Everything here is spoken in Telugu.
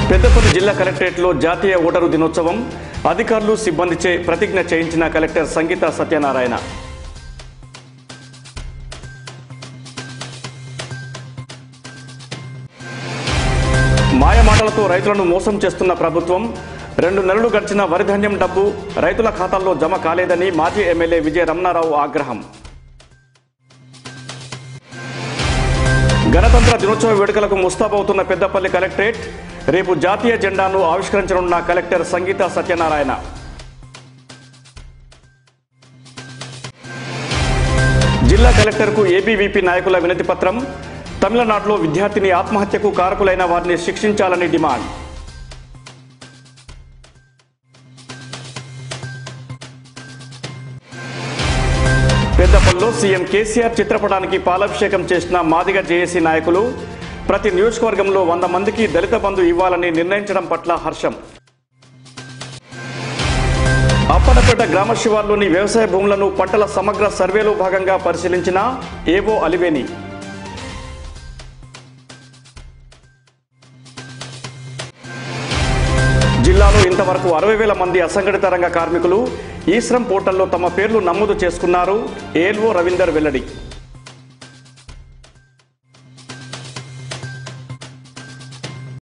పెద్దపల్లి జిల్లా కలెక్టరేట్లో జాతీయ ఓటరు దినోత్సవం అధికారులు సిబ్బందిచే ప్రతిజ్ఞ చేయించిన కలెక్టర్ సంగీత సత్యనారాయణ మాయమాటలతో రైతులను మోసం చేస్తున్న ప్రభుత్వం రెండు నెలలు గడిచిన వరిధాన్యం డబ్బు రైతుల ఖాతాల్లో జమ కాలేదని మాజీ ఎమ్మెల్యే విజయ రమణారావు ఆగ్రహం గణతంత్ర దినోత్సవ వేడుకలకు ముస్తాబవుతున్న పెద్దపల్లి కలెక్టరేట్ రేపు జాతీయ జెండాను ఆవిష్కరించనున్న కలెక్టర్ సంగీత సత్యనారాయణ జిల్లా కలెక్టర్కు ఏబీవీపీ నాయకుల వినతి పత్రం తమిళనాడులో విద్యార్థిని ఆత్మహత్యకు కారకులైన వారిని శిక్షించాలని డిమాండ్ పెద్దపల్లిలో సీఎం కేసీఆర్ చిత్రపటానికి పాలాభిషేకం చేసిన మాదిగ జేఏసీ నాయకులు ప్రతి నియోజకవర్గంలో వంద మందికి దళిత బంధు ఇవ్వాలని నిర్ణయించడం పట్ల హర్షం అప్పనపేట గ్రామ శివార్లోని వ్యవసాయ భూములను పంటల సమగ్ర సర్వేలో భాగంగా పరిశీలించిన ఏవో అలివేని జిల్లాలో ఇంతవరకు అరవై వేల మంది అసంఘటిత రంగ కార్మికులు ఈ శ్రమ్ పోర్టల్లో తమ పేర్లు నమోదు చేసుకున్నారు ఏల్ఓ రవీందర్ వెల్లడి